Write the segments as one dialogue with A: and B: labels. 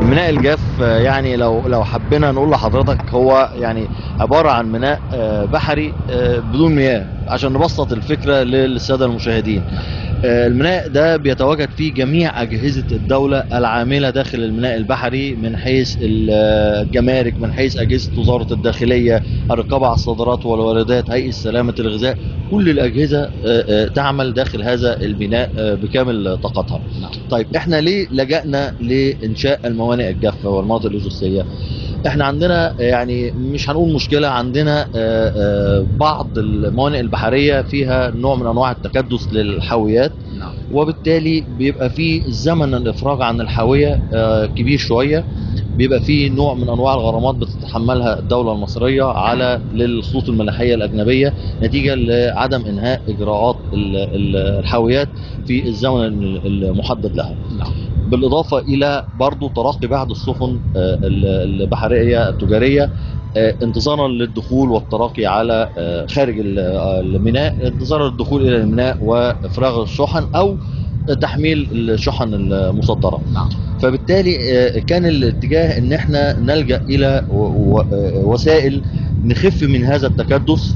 A: الميناء الجاف آه، يعني لو لو حبينا نقول لحضرتك هو يعني عباره عن ميناء آه، بحري آه، بدون مياه عشان نبسط الفكره للساده المشاهدين آه، الميناء ده بيتواجد فيه جميع اجهزه الدوله العامله داخل الميناء البحري من حيث الجمارك من حيث اجهزه وزاره الداخليه الرقابه على الصادرات والواردات هيئه سلامه الغذاء كل الاجهزه آه، آه، تعمل داخل هذا الميناء آه، بكامل طاقتها طيب احنا ليه لجأنا لانشاء الموانئ الجافه والمناطق اللوجستيه احنا عندنا يعني مش هنقول مشكله عندنا آه، آه، بعض الموانئ البحريه فيها نوع من انواع التكدس للحاويات
B: نعم
A: وبالتالي بيبقى في زمن الافراج عن الحاويه آه، كبير شويه بيبقى في نوع من انواع الغرامات بتتحملها الدوله المصريه على للخطوط الملاحيه الاجنبيه نتيجه لعدم انهاء اجراءات ال- ال- الحاويات في الزمن المحدد لها
B: نعم
A: بالاضافه الى برضو تراقي بعض السفن آه، ال- البحريه التجاريه آه، انتظارا للدخول والتراقي على آه، خارج ال- آه، الميناء انتظارا للدخول الى الميناء وافراغ الشحن او تحميل الشحن المصدره
B: نعم
A: فبالتالي آه، كان الاتجاه ان احنا نلجا الى و- و- آه، وسائل نخف من هذا التكدس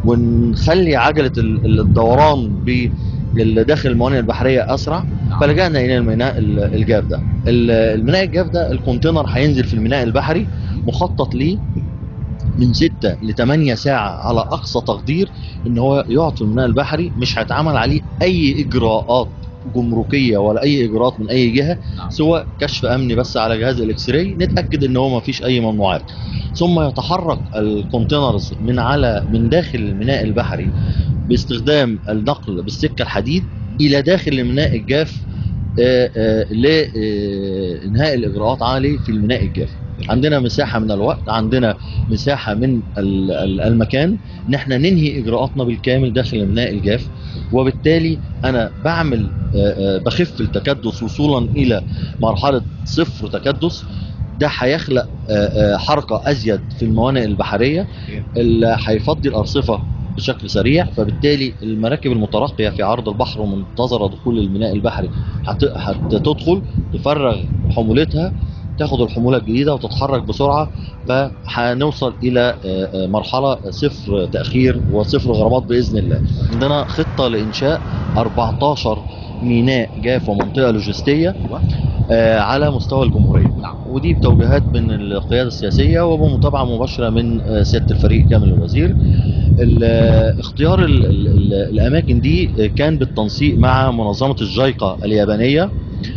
A: ونخلي عجله ال- الدوران ب داخل الموانئ البحريه اسرع
B: نعم.
A: فلجأنا الى الميناء ال- الجاف ده ال- الميناء الجاف ده الكونتينر هينزل في الميناء البحري مخطط ليه من 6 ل 8 ساعة على أقصى تقدير إن هو يقعد في الميناء البحري مش هيتعمل عليه أي إجراءات جمركية ولا أي إجراءات من أي جهة
B: نعم.
A: سواء كشف أمني بس على جهاز الإكس راي نتأكد إن هو ما فيش أي ممنوعات ثم يتحرك الكونتينرز من على من داخل الميناء البحري باستخدام النقل بالسكة الحديد إلى داخل الميناء الجاف آه، آه، لإنهاء الإجراءات عليه في الميناء الجاف عندنا مساحة من الوقت عندنا مساحة من ال- ال- المكان ان احنا ننهي اجراءاتنا بالكامل داخل الميناء الجاف وبالتالي انا بعمل آه، آه، بخف التكدس وصولا الى مرحلة صفر تكدس ده هيخلق آه، آه، حركة ازيد في الموانئ البحرية اللي هيفضي الارصفة بشكل سريع فبالتالي المراكب المترقية في عرض البحر ومنتظرة دخول الميناء البحري هت- هتدخل تفرغ حمولتها تاخد الحمولة الجديدة وتتحرك بسرعة فهنوصل إلى آه، آه، مرحلة صفر تأخير وصفر غرامات بإذن الله عندنا خطة لإنشاء 14 ميناء جاف ومنطقة لوجستية آه، على مستوى الجمهورية
B: نعم
A: ودي بتوجيهات من القيادة السياسية وبمتابعة مباشرة من آه، سيادة الفريق كامل الوزير ال- آه، اختيار ال- ال- ال- الأماكن دي آه، كان بالتنسيق مع منظمة الجايقة اليابانية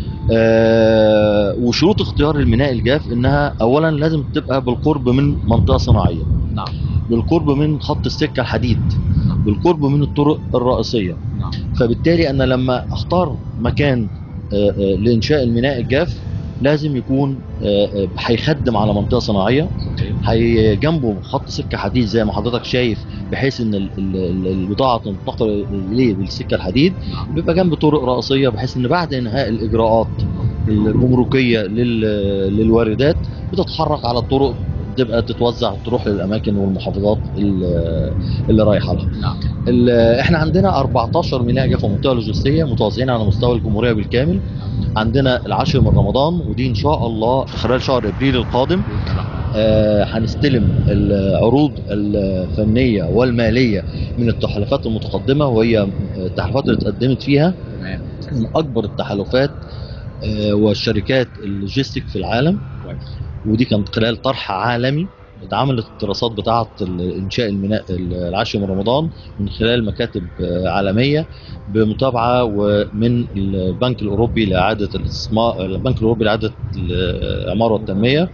A: آه، وشروط اختيار الميناء الجاف انها اولا لازم تبقى بالقرب من منطقه صناعيه
B: نعم
A: بالقرب من خط السكه الحديد بالقرب من الطرق الرئيسيه
B: نعم
A: فبالتالي انا لما اختار مكان آه، آه، لانشاء الميناء الجاف لازم يكون آه، آه، هيخدم على منطقه صناعيه
B: صحيح
A: هي جنبه خط سكه حديد زي ما حضرتك شايف بحيث ان ال- ال- ال- البضاعه تنتقل اليه بالسكه الحديد
B: نعم
A: بيبقى جنب طرق رئيسيه بحيث ان بعد انهاء الاجراءات الجمركيه لل- للواردات بتتحرك على الطرق تبقى تتوزع تروح للاماكن والمحافظات ال- اللي رايحه لها.
B: نعم
A: ال- احنا عندنا 14 ميناء جاف منطقه لوجستيه متوزعين على مستوى الجمهوريه بالكامل. عندنا العاشر من رمضان ودي ان شاء الله خلال شهر ابريل القادم
B: بإذن الله.
A: آه، هنستلم العروض الفنيه والماليه من التحالفات المتقدمه وهي التحالفات اللي اتقدمت فيها
B: تمام
A: من اكبر التحالفات آه، والشركات اللوجيستيك في العالم
B: كويس
A: ودي كانت خلال طرح عالمي اتعملت الدراسات بتاعه ال- انشاء الميناء العاشر من رمضان من خلال مكاتب آه، عالميه بمتابعه ومن البنك الاوروبي لاعاده الاستثمار البنك الاوروبي لاعاده الاعمار والتنميه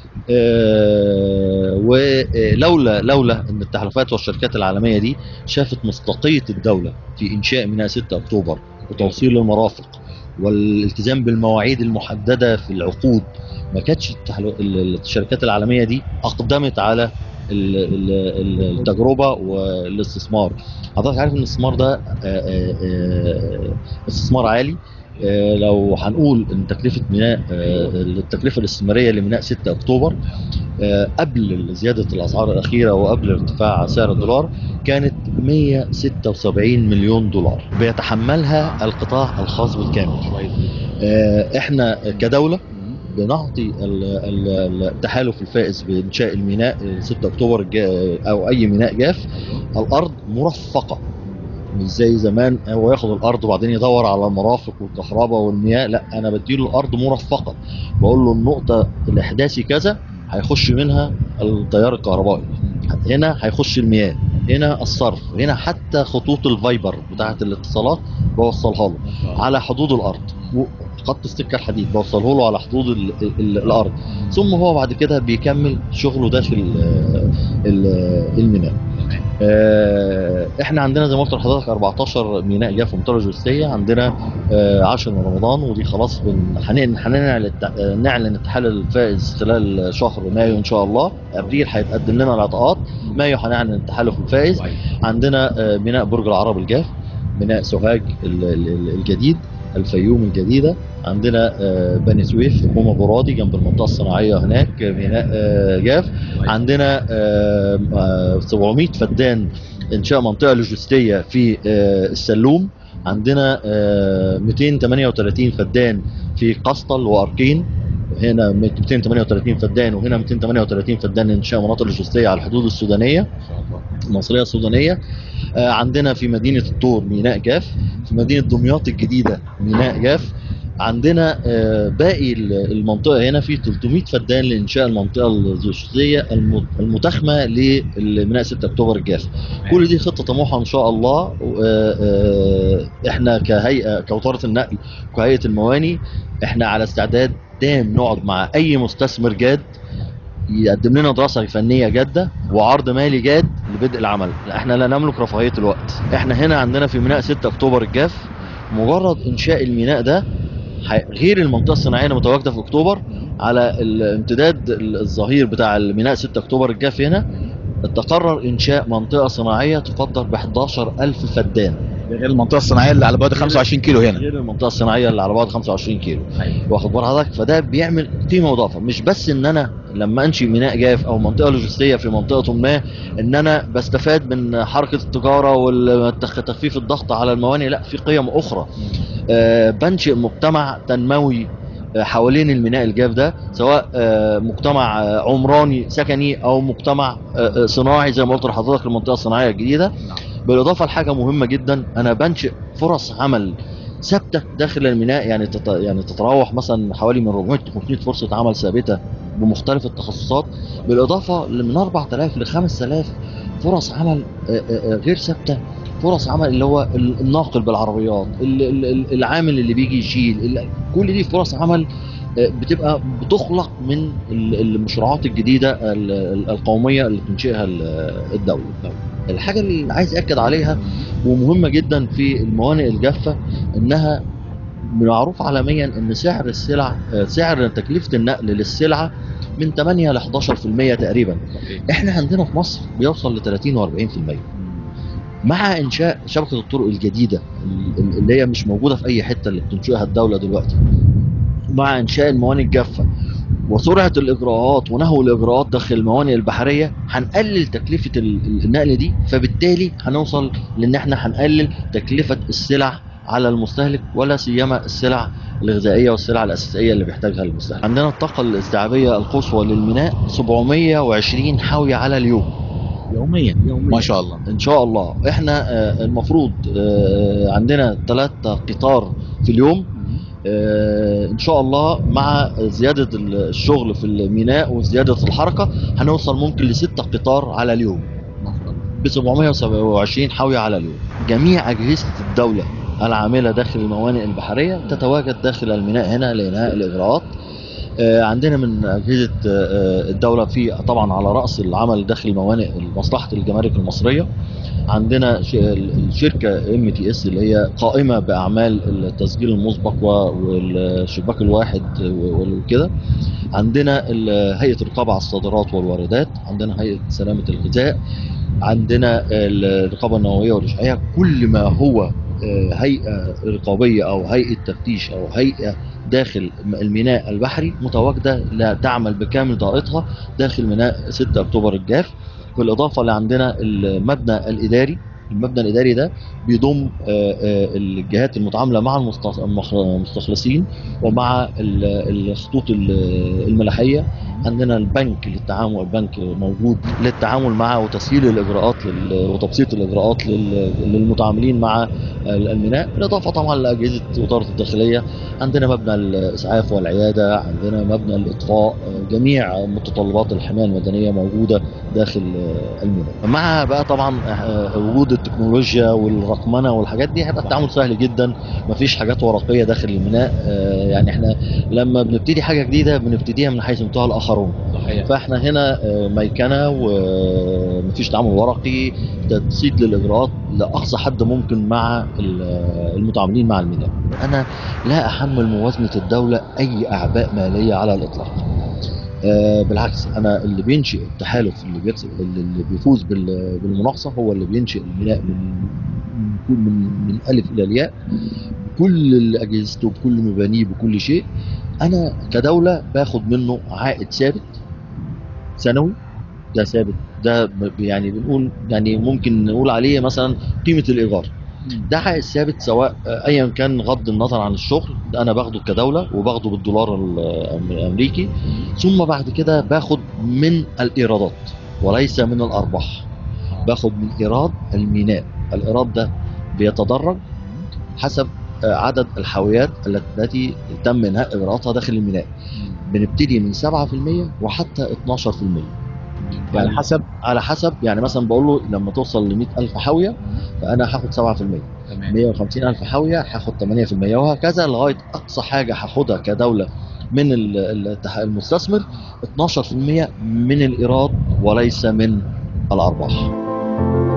A: آه، ولولا لولا ان التحالفات والشركات العالميه دي شافت مصداقيه الدوله في انشاء ميناء 6 اكتوبر وتوصيل المرافق والالتزام بالمواعيد المحدده في العقود ما كانتش التحلو- ال- الشركات العالميه دي اقدمت على ال- ال- ال- التجربه والاستثمار حضرتك عارف ان الاستثمار ده آه، آه، آه، استثمار عالي آه، لو هنقول ان تكلفه ميناء آه، التكلفه الاستثماريه لميناء 6 اكتوبر آه، قبل زياده الاسعار الاخيره وقبل ارتفاع سعر الدولار كانت 176 مليون دولار بيتحملها القطاع الخاص بالكامل
B: كويس
A: آه، احنا كدوله بنعطي ال- ال- التحالف الفائز بانشاء الميناء 6 اكتوبر الجا- او اي ميناء جاف الارض مرفقه مش زي زمان هو ياخد الارض وبعدين يدور على المرافق والكهرباء والمياه لا انا بديله الارض مرفقه بقول له النقطه الاحداثي كذا هيخش منها التيار الكهربائي هنا هيخش المياه هنا الصرف هنا حتى خطوط الفايبر بتاعه الاتصالات بوصلها له على حدود الارض خط السكه الحديد بوصله له على حدود ال ال الارض ثم هو بعد كده بيكمل شغله داخل آه، ال- الميناء آه، احنا عندنا زي ما قلت لحضرتك 14 ميناء جاف في المنطقه الجوستيه عندنا آه، 10 من رمضان ودي خلاص بن- هن- هنعلن الت- آه، نعلن التحالف الفائز خلال شهر مايو ان شاء الله ابريل هيتقدم لنا العطاءات مايو هنعلن التحالف الفائز عندنا آه، ميناء برج العرب الجاف ميناء سوهاج ال- ال- الجديد الفيوم الجديدة عندنا آه، بني سويف حكومة برادي جنب المنطقة الصناعية هناك آه، ميناء آه، جاف عندنا آه، آه، 700 فدان إنشاء منطقة لوجستية في آه، السلوم عندنا آه، 238 فدان في قسطل وأركين هنا 238 فدان وهنا 238 فدان انشاء مناطق لوجستيه على الحدود السودانيه المصريه السودانيه آه، عندنا في مدينه الطور ميناء جاف في مدينه دمياط الجديده ميناء جاف عندنا آه، باقي ال- المنطقه هنا في 300 فدان لانشاء المنطقه اللوجستيه الم- المتخمه لميناء 6 اكتوبر الجاف كل دي خطه طموحه ان شاء الله آه، آه، احنا كهيئه كوزاره النقل وكهيئه المواني احنا على استعداد تام نقعد مع اي مستثمر جاد يقدم لنا دراسه فنيه جاده وعرض مالي جاد لبدء العمل احنا لا نملك رفاهيه الوقت احنا هنا عندنا في ميناء 6 اكتوبر الجاف مجرد انشاء الميناء ده ح- غير المنطقه الصناعيه اللي متواجده في اكتوبر على الامتداد الظهير بتاع الميناء 6 اكتوبر الجاف هنا تقرر انشاء منطقه صناعيه تقدر ب 11000 فدان
B: غير المنطقه الصناعيه اللي على بعد 25 كيلو هنا
A: غير المنطقه الصناعيه اللي على بعد 25 كيلو واخد بال حضرتك فده بيعمل قيمه مضافه مش بس ان انا لما انشئ ميناء جاف او منطقه لوجستيه في منطقه ما ان انا بستفاد من حركه التجاره وتخفيف الضغط على الموانئ لا في قيم اخرى آه، بنشئ مجتمع تنموي آه، حوالين الميناء الجاف ده سواء آه، مجتمع آه، عمراني سكني او مجتمع آه، آه، صناعي زي ما قلت لحضرتك المنطقه الصناعيه الجديده بالاضافه لحاجه مهمه جدا انا بنشئ فرص عمل ثابته داخل الميناء يعني تت... يعني تتراوح مثلا حوالي من 400 ل 500 فرصه عمل ثابته بمختلف التخصصات بالاضافه من 4000 ل 5000 فرص عمل آه، آه، آه، غير ثابته فرص عمل اللي هو ال- الناقل بالعربيات ال- ال- ال- العامل اللي بيجي يشيل ال- كل دي فرص عمل آه، بتبقى بتخلق من ال- المشروعات الجديده ال- ال- القوميه اللي بتنشئها ال- الدوله الحاجه اللي عايز اكد عليها ومهمه جدا في الموانئ الجافه انها معروف عالميا ان سعر السلع آه، سعر تكلفه النقل للسلعه من 8 ل 11% تقريبا احنا عندنا في مصر بيوصل ل 30 و40% مع انشاء شبكه الطرق الجديده ال- اللي هي مش موجوده في اي حته اللي بتنشئها الدوله دلوقتي مع انشاء الموانئ الجافه وسرعه الاجراءات ونهو الاجراءات داخل الموانئ البحريه هنقلل تكلفه ال- ال- النقل دي فبالتالي هنوصل لان احنا هنقلل تكلفه السلع على المستهلك ولا سيما السلع الغذائيه والسلع الاساسيه اللي بيحتاجها المستهلك. عندنا الطاقه الاستيعابيه القصوى للميناء 720 حاويه على اليوم.
B: يوميا ما شاء الله
A: ان شاء الله احنا آه، المفروض آه، عندنا ثلاثة قطار في اليوم آه، ان شاء الله مع زياده الشغل في الميناء وزياده الحركه هنوصل ممكن لستة قطار على اليوم ب 727 حاويه على اليوم جميع اجهزه الدوله العامله داخل الموانئ البحريه تتواجد داخل الميناء هنا لانهاء الاجراءات آه، عندنا من اجهزه آه، الدوله في طبعا على راس العمل داخل موانئ مصلحه الجمارك المصريه عندنا ش- الشركه ام تي اس اللي هي قائمه باعمال التسجيل المسبق و- والشباك الواحد وكده عندنا ال- هيئه الرقابه على الصادرات والواردات عندنا هيئه سلامه الغذاء عندنا الرقابه النوويه والاشعاعيه كل ما هو آه، هيئه رقابيه او هيئه تفتيش او هيئه داخل الميناء البحري متواجده لا تعمل بكامل طاقتها داخل ميناء 6 اكتوبر الجاف بالاضافه لعندنا المبنى الاداري المبنى الاداري ده بيضم آه، آه، الجهات المتعامله مع المست- المخ- المستخلصين ومع ال- الخطوط ال- الملاحيه عندنا البنك للتعامل البنك موجود للتعامل مع وتسهيل الاجراءات لل- وتبسيط الاجراءات لل- للمتعاملين مع الميناء بالاضافه طبعا لاجهزه وزاره الداخليه عندنا مبنى الاسعاف والعياده عندنا مبنى الاطفاء جميع متطلبات الحمايه المدنيه موجوده داخل الميناء مع بقى طبعا وجود التكنولوجيا والرقمنه والحاجات دي هيبقى التعامل سهل جدا مفيش حاجات ورقيه داخل الميناء آه، يعني احنا لما بنبتدي حاجه جديده بنبتديها من حيث انتهى الاخرون
B: صحيح
A: فاحنا هنا آه، ميكنه ومفيش تعامل ورقي تبسيط للاجراءات لاقصى حد ممكن مع ال- المتعاملين مع الميناء انا لا احمل موازنه الدوله اي اعباء ماليه على الاطلاق آه، بالعكس انا اللي بينشئ التحالف اللي بيكسب اللي اللي بيفوز بال- بالمناقصه هو اللي بينشئ الميناء من من كل من, من الف الى الياء بكل اجهزته بكل مبانيه بكل شيء انا كدوله باخد منه عائد ثابت سنوي ده ثابت ده ب- يعني بنقول يعني ممكن نقول عليه مثلا قيمه الايجار ده عائد ثابت سواء آه، ايا كان غض النظر عن الشغل ده انا باخده كدوله وباخده بالدولار ال- الامريكي ثم بعد كده باخد من الايرادات وليس من الارباح باخد من ايراد الميناء الايراد ده بيتدرج حسب آه، عدد الحاويات التي تم انهاء اجراءاتها داخل الميناء بنبتدي من 7% وحتى 12%
B: على حسب
A: على حسب يعني مثلا بقول له لما توصل ل 100000 حاويه فانا هاخد 7%
B: تمام
A: 150000 حاويه هاخد 8% وهكذا لغايه اقصى حاجه هاخدها كدوله من ال- التح- المستثمر 12% من الايراد وليس من الارباح